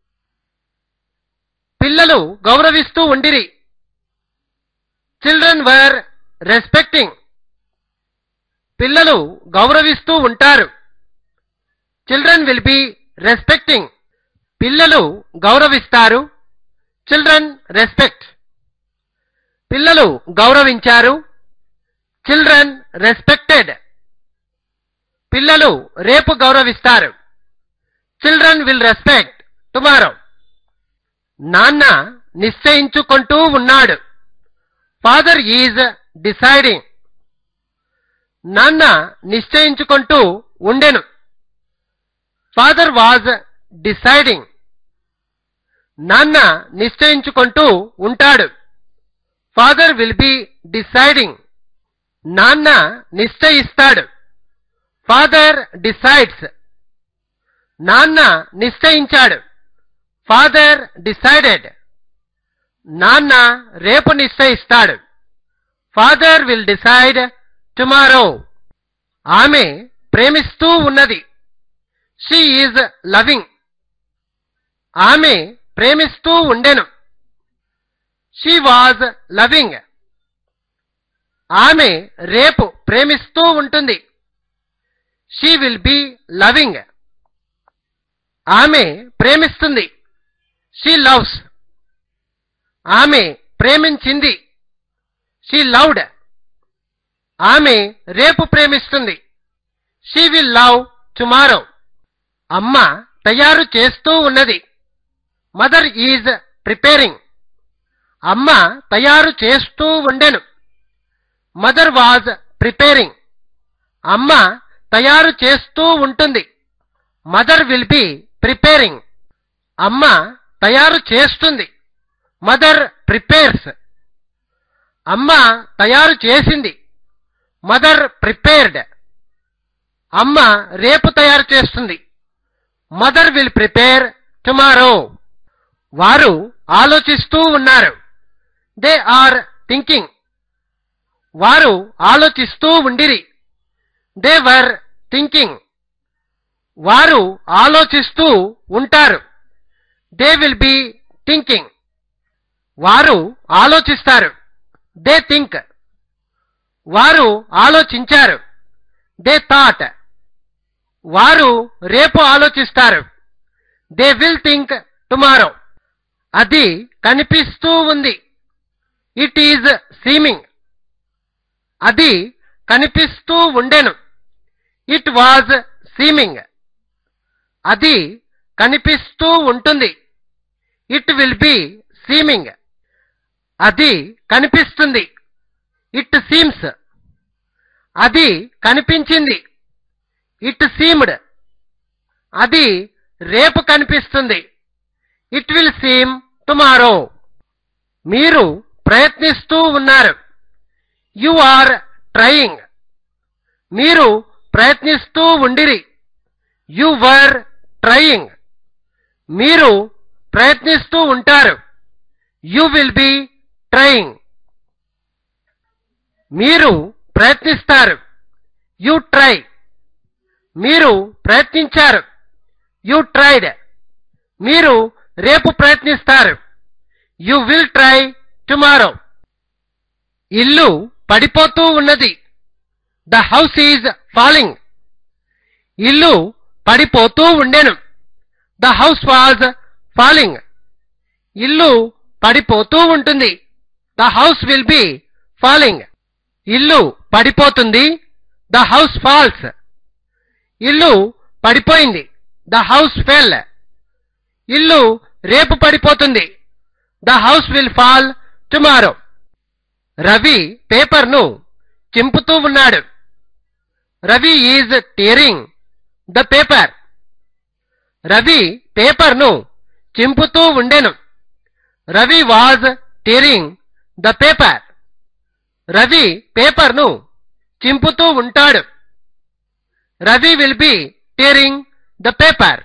పిల్లలు గౌరవిస్తూ ఉండిరి చిల్డ్రన్ వర్ రెస్పెక్టింగ్ పిల్లలు గౌరవిస్తూ ఉంటారు చిల్డ్రన్ విల్ బి రెస్పెక్టింగ్ పిల్లలు గౌరవిస్తారు చిల్డ్రన్ రెస్పెక్ట్ పిల్లలు గౌరవించారు చిల్డ్రన్ రెస్పెక్టెడ్ పిల్లలు రేపు గౌరవిస్తారు చిల్డ్రన్ విల్ రెస్పెక్ట్ టుమారో నాన్న నిశ్చయించుకుంటూ ఉన్నాడు ఫాదర్ ఈజ్ డిసైడింగ్ నాన్న నిశ్చయించుకుంటూ ఉండెను ఫాదర్ వాజ్ డిసైడింగ్ నాన్న నిశ్చయించుకుంటూ ఉంటాడు ఫాదర్ విల్ బి డిసైడింగ్ నాన్న నిశ్చయిస్తాడు ఫాదర్ డిసైడ్స్ నాన్న నిశ్చయించాడు ఫాదర్ డిసైడెడ్ నాన్న రేపు నిశ్చయిస్తాడు ఫాదర్ విల్ డిసైడ్ టుమారో ఆమె ప్రేమిస్తూ ఉన్నది షీ ఈజ్ లవింగ్ ఆమె ప్రేమిస్తూ ఉండెను షీ వాజ్ లవింగ్ ఆమె రేపు ప్రేమిస్తూ ఉంటుంది షీ విల్ బి లవింగ్ ఆమె ప్రేమిస్తుంది షీ లవ్స్ ఆమె ప్రేమించింది షీ లవ్డ్ ఆమె రేపు ప్రేమిస్తుంది షీ విల్ లవ్ టుమారో అమ్మ తయారు చేస్తూ ఉన్నది మదర్ ఈజ్ ప్రిపేరింగ్ అమ్మ తయారు చేస్తూ ఉండెను మదర్ వాజ్ ప్రిపేరింగ్ అమ్మ తయారు చేస్తూ ఉంటుంది మదర్ విల్ బి ప్రిపేరింగ్ అమ్మ తయారు చేస్తుంది మదర్ ప్రిపేర్స్ అమ్మ తయారు చేసింది మదర్ ప్రిపేర్డ్ అమ్మ రేపు తయారు చేస్తుంది మదర్ విల్ ప్రిపేర్ టుమారో వారు ఆలోచిస్తూ ఉన్నారు దే ఆర్ థింకింగ్ వారు ఆలోచిస్తూ ఉండిరి దే వర్ థింకింగ్ వారు ఆలోచిస్తూ ఉంటారు దే విల్ బి థింకింగ్ వారు ఆలోచిస్తారు దే థింక్ వారు ఆలోచించారు దే థాట్ వారు రేపు ఆలోచిస్తారు దే విల్ థింక్ టుమారో అది కనిపిస్తూ ఉంది ఇట్ ఈజ్ సీమింగ్ అది కనిపిస్తూ ఉండెను ఇట్ వాజ్ సీమింగ్ అది కనిపిస్తూ ఉంటుంది ఇట్ విల్ బి సీమింగ్ అది కనిపిస్తుంది ఇట్ సీమ్స్ అది కనిపించింది ఇట్ సీమ్డ్ అది రేపు కనిపిస్తుంది ఇట్ విల్ సీమ్ టుమారో మీరు ప్రయత్నిస్తూ ఉన్నారు యు ఆర్ ట్రయింగ్ మీరు ప్రయత్నిస్తూ ఉండిరి యు వర్ ట్రయింగ్ మీరు ప్రయత్నిస్తూ ఉంటారు యు విల్ బి ట్రయింగ్ మీరు ప్రయత్నిస్తారు యు ట్రై మీరు ప్రయత్నించారు యు ట్రైడ్ మీరు రేపు ప్రయత్నిస్తారు యు విల్ ట్రై టుమారో ఇల్లు పడిపోతూ ఉన్నది ద హౌస్ ఈజ్ ఫాలింగ్ ఇల్లు పడిపోతూ ఉండెను ద హౌస్ వాజ్ ఫాలింగ్ ఇల్లు పడిపోతూ ఉంటుంది the house will be falling ఇల్లు పడిపోతుంది ద హౌస్ ఫాల్స్ ఇల్లు పడిపోయింది ద హౌస్ ఫెల్ ఇల్లు రేపు పడిపోతుంది the house will fall tomorrow Ravi పేపర్ను చింపుతూ ఉన్నాడు Ravi is tearing the paper Ravi పేపర్ను చింపుతూ ఉండెను Ravi was tearing the paper Ravi పేపర్ను చింపుతూ ఉంటాడు Ravi will be tearing the paper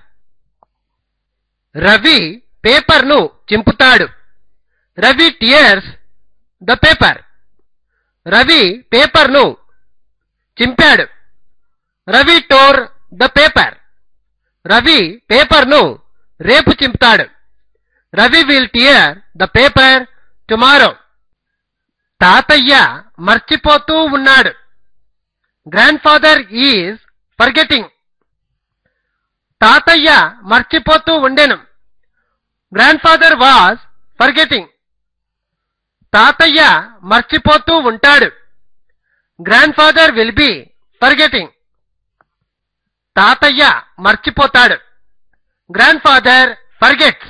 Ravi పేపర్ను చింపుతాడు Ravi tears the paper Ravi పేపర్ను చింపాడు Ravi tore the paper Ravi పేపర్ను రేపు చింపుతాడు Ravi will tear the paper tomorrow తాతయ్య మర్చిపోతూ ఉన్నాడు గ్రాండ్ ఫాదర్ ఈజ్ ఫర్గెటింగ్ తాతయ్య మర్చిపోతూ ఉండెను గ్రాండ్ ఫాదర్ వాజ్ ఫర్గెటింగ్ తాతయ్య మర్చిపోతూ ఉంటాడు grandfather will be forgetting తాతయ్య మర్చిపోతాడు గ్రాండ్ ఫాదర్ ఫర్గెట్స్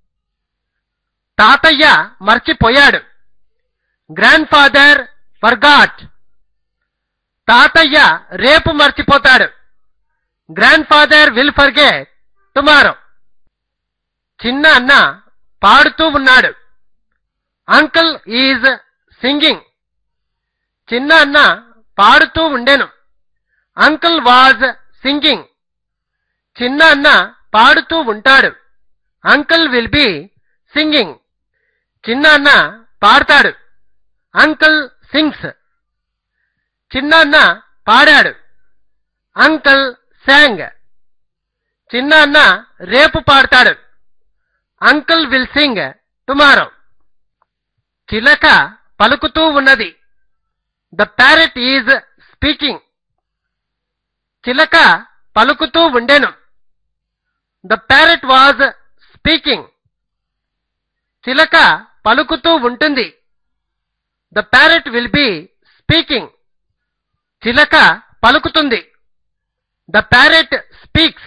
తాతయ్య మర్చిపోయాడు గ్రాండ్ ఫాదర్ ఫర్గాట్ తాతయ్య రేపు మర్చిపోతాడు grandfather will forget tomorrow చిన్న అన్న పాడుతూ ఉన్నాడు అంకుల్ ఈజ్ సింగింగ్ చిన్న అన్న పాడుతూ ఉండెను అంకుల్ వాజ్ సింగింగ్ చిన్న అన్న పాడుతూ ఉంటాడు అంకుల్ విల్ బి సింగింగ్ చిన్న అన్న పాడతాడు అంకుల్ సింగ్స్ చిన్న అన్న పాడాడు అంకుల్ శాంగ్ చిన్న అన్న రేపు పాడతాడు అంకుల్ విల్ సింగ్ టుమారో చిలక పలుకుతూ ఉన్నది ద ప్యారెట్ ఈజ్ స్పీకింగ్ చిలక పలుకుతూ ఉండెను ద ప్యారెట్ వాజ్ స్పీకింగ్ చిలక పలుకుతూ ఉంటుంది the parrot will be speaking చిలక పలుకుతుంది ద ప్యారెట్ స్పీక్స్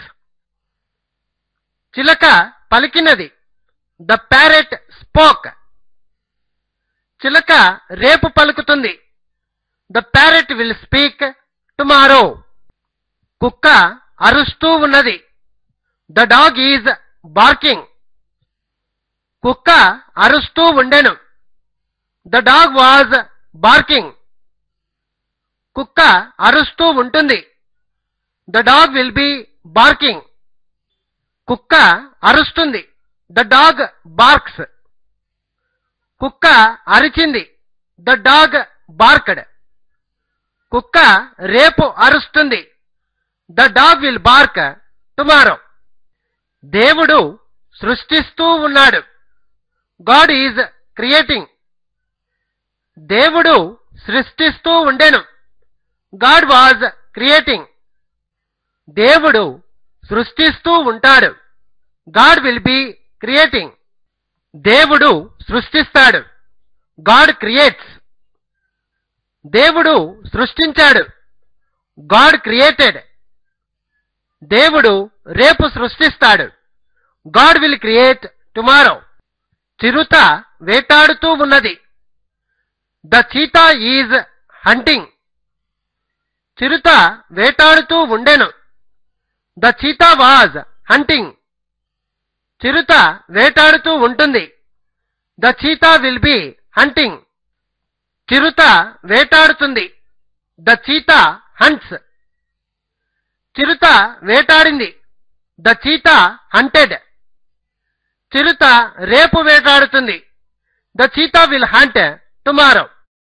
చిలక పలికినది ద ప్యారెట్ స్పోక్ చిలక రేపు పలుకుతుంది the parrot will speak tomorrow కుక్క అరుస్తూ ఉన్నది ద డాగ్ ఈజ్ బార్కింగ్ కుక్క అరుస్తూ ఉండెను ద డాగ్ వాజ్ బార్కింగ్ కుక్క అరుస్తూ ఉంటుంది the dog will be barking కుక్క అరుస్తుంది ద డాగ్ బార్క్స్ కుక్క అరిచింది ద డాగ్ బార్క్డ్ కుక్క రేపు అరుస్తుంది the dog will bark tomorrow దేవుడు సృష్టిస్తూ ఉన్నాడు గాడ్ ఈజ్ క్రియేటింగ్ దేవుడు సృష్టిస్తూ ఉండెను గాడ్ వాజ్ క్రియేటింగ్ దేవుడు సృష్టిస్తూ ఉంటాడు గాడ్ విల్ బి క్రియేటింగ్ దేవుడు సృష్టిస్తాడు గాడ్ క్రియేట్స్ దేవుడు సృష్టించాడు గాడ్ క్రియేటెడ్ దేవుడు రేపు సృష్టిస్తాడు గాడ్ విల్ క్రియేట్ టుమారో చిరుత వేటాడుతూ ఉన్నది ద చీతా ఈజ్ హంటింగ్ చిరుత వేటాడుతూ ఉండెను ద చీతా వాజ్ హంటింగ్ చిరుత వేటాడుతూ ఉంటుంది the cheetah will be hunting చిరుత వేటాడుతుంది ద చీతా హంట్స్ చిరుత వేటాడింది ద చీతా హంటెడ్ చిరుత రేపు వేటాడుతుంది the cheetah will hunt tomorrow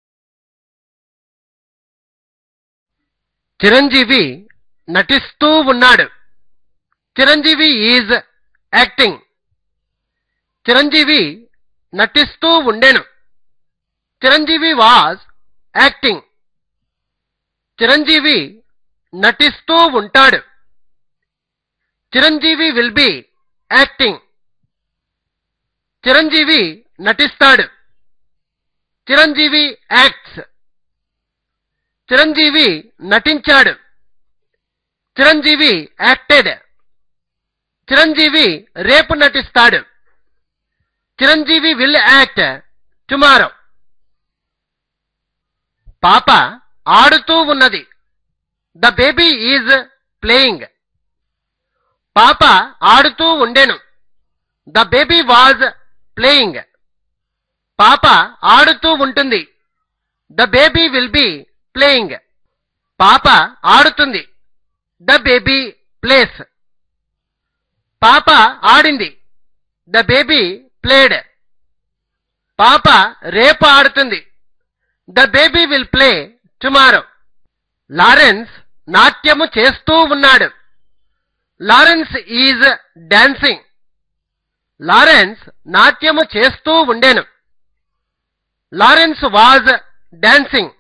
Chiranjeevi నటిస్తూ ఉన్నాడు చిరంజీవి ఈజ్ యాక్టింగ్ చిరంజీవి నటిస్తూ ఉండెను చిరంజీవి వాజ్ యాక్టింగ్ చిరంజీవి నటిస్తూ ఉంటాడు Chiranjeevi will be acting Chiranjeevi నటిస్తాడు చిరంజీవి యాక్ట్స్ చిరంజీవి నటించాడు చిరంజీవి యాక్టెడ్ చిరంజీవి రేపు నటిస్తాడు చిరంజీవి విల్ యాక్ట్ టుమారో పాప ఆడుతూ ఉన్నది ద బేబీ ఈజ్ ప్లేయింగ్ పాప ఆడుతూ ఉండెను ద బేబీ వాజ్ ప్లేయింగ్ పాప ఆడుతూ ఉంటుంది the baby will be playing పాప ఆడుతుంది ద బేబీ ప్లేస్ పాప ఆడింది ద బేబీ ప్లేడ్ పాప రేపు ఆడుతుంది the baby will play tomorrow Lawrence నాట్యము చేస్తూ ఉన్నాడు లారెన్స్ ఈజ్ డాన్సింగ్ లారెన్స్ నాట్యము చేస్తూ ఉండెను లారెన్స్ వాజ్ డాన్సింగ్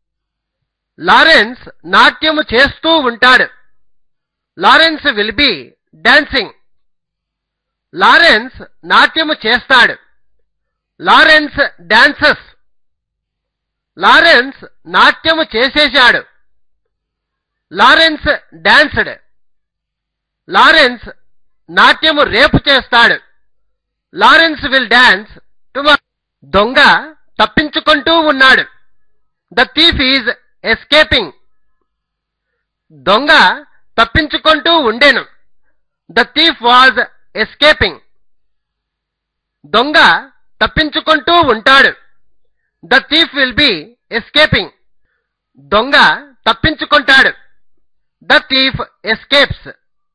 లారెన్స్ నాట్యము చేస్తూ ఉంటాడు Lawrence will be dancing Lawrence నాట్యము చేస్తాడు లారెన్స్ డాన్సెస్ లారెన్స్ నాట్యము చేసేశాడు లారెన్స్ డాన్స్డ్ లారెన్స్ నాట్యము రేపు చేస్తాడు లారెన్స్ విల్ డాన్స్ టుమారో దొంగ తప్పించుకుంటూ ఉన్నాడు ద థీఫ్ ఈజ్ ఎస్కేపింగ్ దొంగ తప్పించుకుంటూ ఉండెను ద థీఫ్ వాజ్ ఎస్కేపింగ్ దొంగ తప్పించుకుంటూ ఉంటాడు the thief will be escaping దొంగ తప్పించుకుంటాడు ద థీఫ్ ఎస్కేప్స్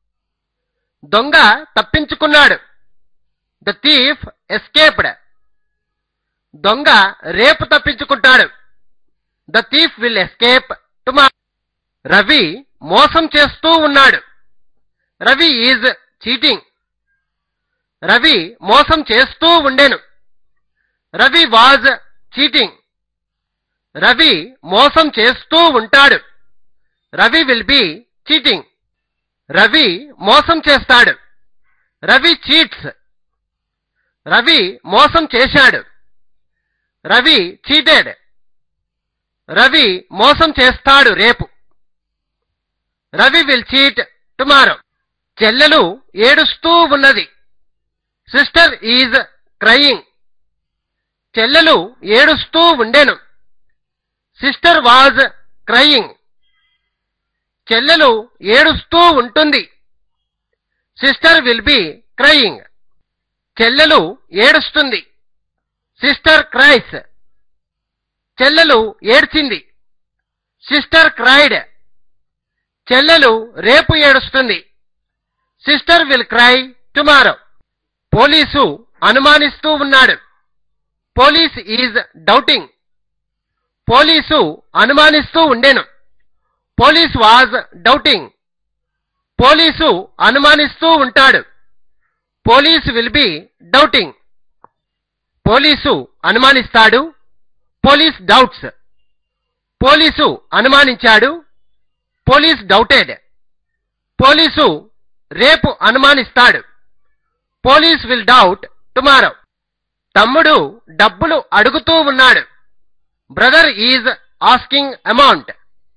దొంగ తప్పించుకున్నాడు ద థీఫ్ ఎస్కేప్డ్ దొంగ రేపు తప్పించుకుంటాడు the thief will escape tomorrow Ravi మోసం చేస్తూ ఉన్నాడు రవి ఈజ్ చీటింగ్ రవి మోసం చేస్తూ ఉండెను రవి వాజ్ చీటింగ్ రవి మోసం చేస్తూ ఉంటాడు Ravi will be cheating Ravi మోసం చేస్తాడు రవి చీట్స్ రవి మోసం చేశాడు రవి చీటెడ్ రవి మోసం చేస్తాడు రేపు రవి విల్ చీట్ టుమారో చెల్లెలు ఏడుస్తూ ఉన్నది సిస్టర్ ఈజ్ క్రయింగ్ చెల్లెలు ఏడుస్తూ ఉండెను సిస్టర్ వాజ్ క్రయింగ్ చెల్లెలు ఏడుస్తూ ఉంటుంది సిస్టర్ విల్ బి క్రయింగ్ చెల్లెలు ఏడుస్తుంది సిస్టర్ క్రైస్ చెల్లెలు ఏడ్చింది సిస్టర్ క్రైడ్ చెల్లెలు రేపు ఏడుస్తుంది sister will cry tomorrow police అనుమానిస్తూ ఉన్నాడు పోలీస్ ఈజ్ డౌటింగ్ పోలీసు అనుమానిస్తూ ఉండెను పోలీస్ వాజ్ డౌటింగ్ పోలీసు అనుమానిస్తూ ఉంటాడు police will be doubting police అనుమానిస్తాడు పోలీస్ డౌట్స్ పోలీసు అనుమానించాడు పోలీస్ డౌటెడ్ పోలీసు రేపు అనుమానిస్తాడు పోలీస్ విల్ డౌట్ టుమారో తమ్ముడు డబ్బులు అడుగుతూ ఉన్నాడు బ్రదర్ ఈజ్ ఆస్కింగ్ అమౌంట్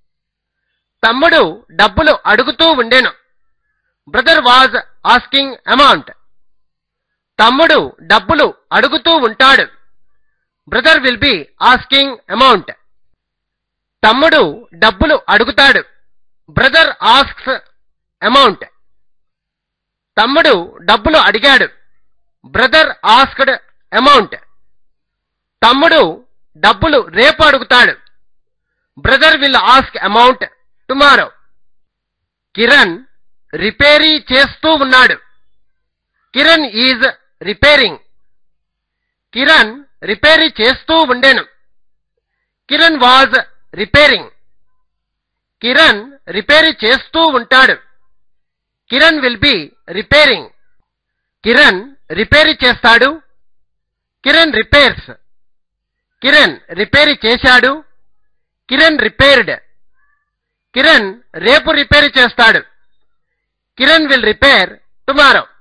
తమ్ముడు డబ్బులు అడుగుతూ ఉండెను బ్రదర్ వాజ్ ఆస్కింగ్ అమౌంట్ తమ్ముడు డబ్బులు అడుగుతూ ఉంటాడు brother will be asking amount తమ్ముడు డబ్బులు అడుగుతాడు బ్రదర్ ఆస్క్స్ అమౌంట్ తమ్ముడు డబ్బులు అడిగాడు బ్రదర్ ఆస్క్డ్ అమౌంట్ తమ్ముడు డబ్బులు రేపు అడుగుతాడు brother will ask amount tomorrow Kiran రిపేరీ చేస్తూ ఉన్నాడు కిరణ్ ఈజ్ రిపేరింగ్ కిరణ్ రిపేరీ చేస్తూ ఉండెను కిరణ్ వాజ్ రిపేరింగ్ కిరణ్ రిపేరీ చేస్తూ ఉంటాడు Kiran will be repairing Kiran రిపేరీ చేస్తాడు కిరణ్ రిపేర్స్ కిరణ్ రిపేరీ చేశాడు కిరణ్ రిపేర్డ్ కిరణ్ రేపు రిపేర్ చేస్తాడు కిరణ్ విల్ రిపేర్ టుమారో